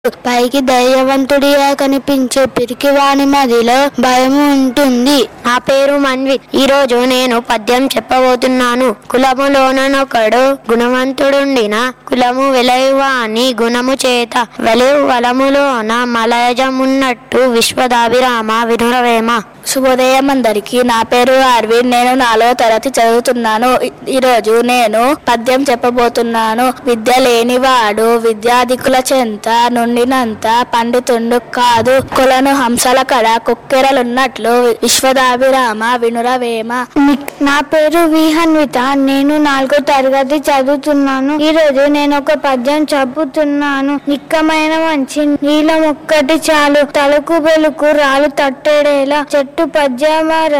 పైకి ధైర్యవంతుడిగా కనిపించే పిరికివాని మదిలో భయం ఉంటుంది నా పేరు మన్విత్ ఈ రోజు నేను పద్యం చెప్పబోతున్నాను కులములోనొకడు గుణవంతుడుండిన కులము వెలయువాని గుణము చేత వెలయు వలములోన మలయజమున్నట్టు విశ్వదాభిరామ వినురవేమ శుభోదయం అందరికి నా పేరు అరవింద్ నేను నాలుగో తరగతి చదువుతున్నాను ఈ- ఈరోజు నేను పద్యం చెప్పబోతున్నాను విద్య లేనివాడు విద్యాధికుల చెంత నుండినంత పండితుండు కాదు కొలను హంసల కడ కుక్కెరలున్నట్లు విశ్వదాభిరామ వినురవేమ నా పేరు విహన్విత నేను నాలుగో తరగతి చదువుతున్నాను ఈ రోజు నేను ఒక పద్యం చెబుతున్నాను నిక్కమైన మంచి నీలం ఒక్కటి చాలు తలుకు బెలుకు రాలు తట్టేడేలా చెట్టు పద్యమర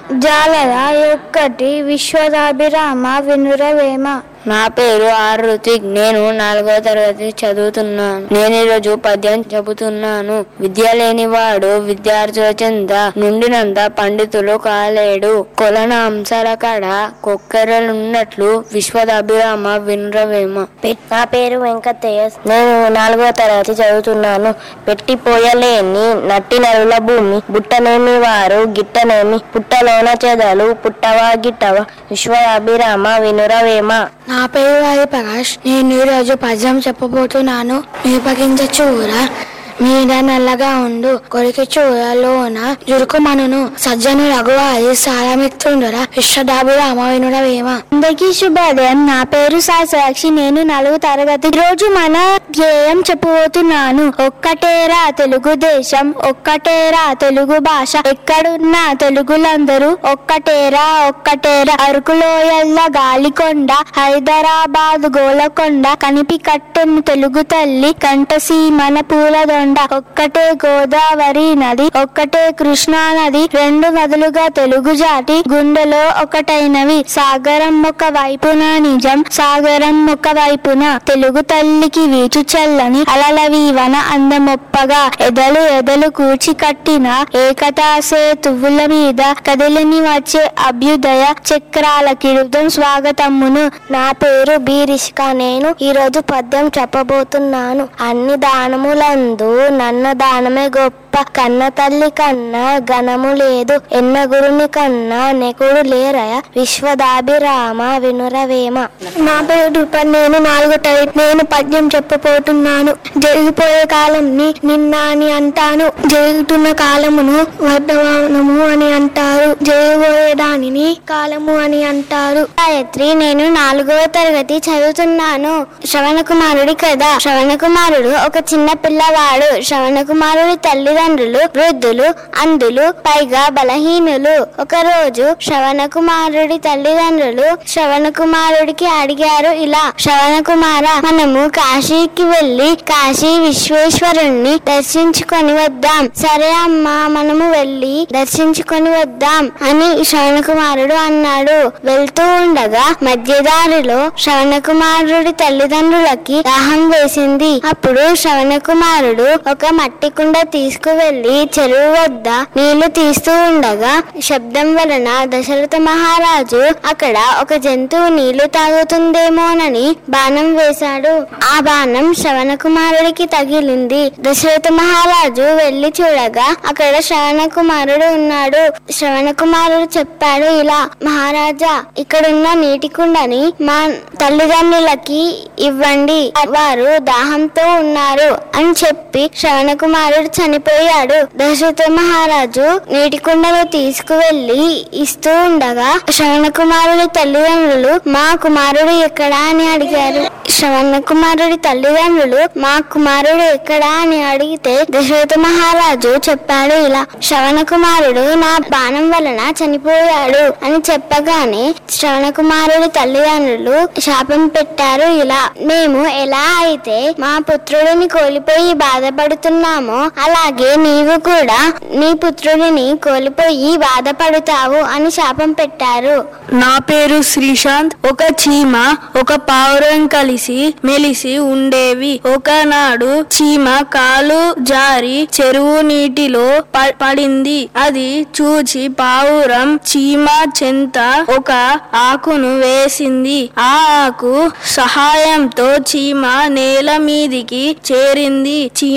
జాలర ఒక్కటి విశ్వదాభిరామ వినురవేమ నా పేరు ఆర్ రుతిక్ నేను నాలుగో తరగతి చదువుతున్నాను నేను ఈరోజు పద్యం చెబుతున్నాను విద్య లేనివాడు విద్యార్థుల చెంత నుండినంత పండితులు కాలేడు కొలన అంశాల కడ కొక్కెరలున్నట్లు విశ్వదాభిరామ వినురవేమ నా పేరు వెంకటేశ్ నేను నాలుగో తరగతి చదువుతున్నాను పెట్టిపోయలేని నట్టి నరుల భూమి బుట్టనేమి వారు గిట్టనేమి పుట్టలోన చెదలు పుట్టవా గిట్టవా విశ్వదాభిరామ వినురవేమ నా పేరు వారి ప్రకాష్ నేను ఈరోజు పద్యం చెప్పబోతున్నాను మిరపగింజ చూర మీద నల్లగా ఉండు కొరికి చూరలోన జురుకుమనును సజ్జను రఘువారి సారమిత్రుండరా విశ్వదాభిరామ వినుడవేమ అందరికీ శుభోదయం నా పేరు సాక్షి నేను నాలుగు తరగతి రోజు మన ధ్యేయం చెప్పబోతున్నాను ఒక్కటేరా తెలుగుదేశం ఒక్కటేరా తెలుగు భాష ఎక్కడున్న తెలుగులందరూ ఒక్కటేరా ఒక్కటేరా అరకులోయల్ల గాలికొండ హైదరాబాద్ గోలకొండ కనిపి కట్టెను తెలుగు తల్లి కంటసీమన పూలదొండ ఒక్కటే గోదావరి నది ఒక్కటే కృష్ణా నది రెండు నదులుగా తెలుగు జాతి గుండెలో ఒకటైనవి సాగరం ఒక వైపున నిజం సాగరం ఒక వైపున తెలుగు తల్లికి వీచు చల్లని అలల వీవన అందమొప్పగా ఎదలు ఎదలు కూర్చి కట్టిన ఏకతా సేతువుల మీద కదిలిని వచ్చే అభ్యుదయ చక్రాల కిరుదం స్వాగతమును నా పేరు బీరిష్క నేను ఈరోజు పద్యం చెప్పబోతున్నాను అన్ని దానములందు నన్న దానమే గొప్ప కన్న తల్లి కన్నా ఘనము లేదు ఎన్న గురుని కన్నా నెకుడు లేరయ విశ్వదాభిరామ వినురవేమ నా పేరు రూప నేను నాలుగో తరగతి నేను పద్యం చెప్పబోతున్నాను జరిగిపోయే కాలంని నిన్న అని అంటాను జరుగుతున్న కాలమును వర్ధమానము అని అంటారు జరగబోయే దానిని కాలము అని అంటారు గాయత్రి నేను నాలుగవ తరగతి చదువుతున్నాను శ్రవణ కుమారుడి కదా శ్రవణ కుమారుడు ఒక చిన్న పిల్లవాడు శ్రవణ కుమారుడి తల్లిదండ్రులు వృద్ధులు అందులు పైగా బలహీనులు ఒక రోజు శ్రవణ కుమారుడి తల్లిదండ్రులు శ్రవణ కుమారుడికి అడిగారు ఇలా శ్రవణ కుమార మనము కాశీకి వెళ్లి కాశీ విశ్వేశ్వరుణ్ణి దర్శించుకొని వద్దాం సరే అమ్మా మనము వెళ్లి దర్శించుకొని వద్దాం అని శ్రవణ కుమారుడు అన్నాడు వెళ్తూ ఉండగా మధ్యదారిలో శ్రవణ కుమారుడి తల్లిదండ్రులకి దాహం వేసింది అప్పుడు శ్రవణ కుమారుడు ఒక మట్టి కుండ తీసుకువెళ్లి చెరువు వద్ద నీళ్లు తీస్తూ ఉండగా శబ్దం వలన దశరథ మహారాజు అక్కడ ఒక జంతువు నీళ్లు తాగుతుందేమోనని బాణం వేశాడు ఆ బాణం శ్రవణ కుమారుడికి తగిలింది దశరథ మహారాజు వెళ్లి చూడగా అక్కడ శ్రవణ కుమారుడు ఉన్నాడు శ్రవణ కుమారుడు చెప్పాడు ఇలా మహారాజా ఇక్కడున్న నీటి కుండని మా తల్లిదండ్రులకి ఇవ్వండి వారు దాహంతో ఉన్నారు అని చెప్పి శ్రవణ కుమారుడు చనిపోయాడు దశరథ మహారాజు నీటి కుండను తీసుకువెళ్లి ఇస్తూ ఉండగా శ్రవణ కుమారుడి తల్లిదండ్రులు మా కుమారుడు ఎక్కడా అని అడిగారు శ్రవణ కుమారుడి తల్లిదండ్రులు మా కుమారుడు ఎక్కడా అని అడిగితే దశరథ మహారాజు చెప్పాడు ఇలా శ్రవణ కుమారుడు నా బాణం వలన చనిపోయాడు అని చెప్పగానే శ్రవణ కుమారుడి తల్లిదండ్రులు శాపం పెట్టారు ఇలా మేము ఎలా అయితే మా పుత్రుడిని కోల్పోయి బాధపడుతున్నామో అలాగే నీవు కూడా నీ పుత్రుడిని కోల్పోయి బాధపడతావు అని శాపం పెట్టారు నా పేరు శ్రీశాంత్ ఒక చీమ ఒక పావురం కలిసి మెలిసి ఉండేవి ఒకనాడు చీమ కాలు జారి చెరువు నీటిలో ప- పడింది అది చూచి పావురం చీమ చెంత ఒక ఆకును వేసింది ఆ ఆకు సహాయంతో చీమ నేల మీదికి చేరింది చీమ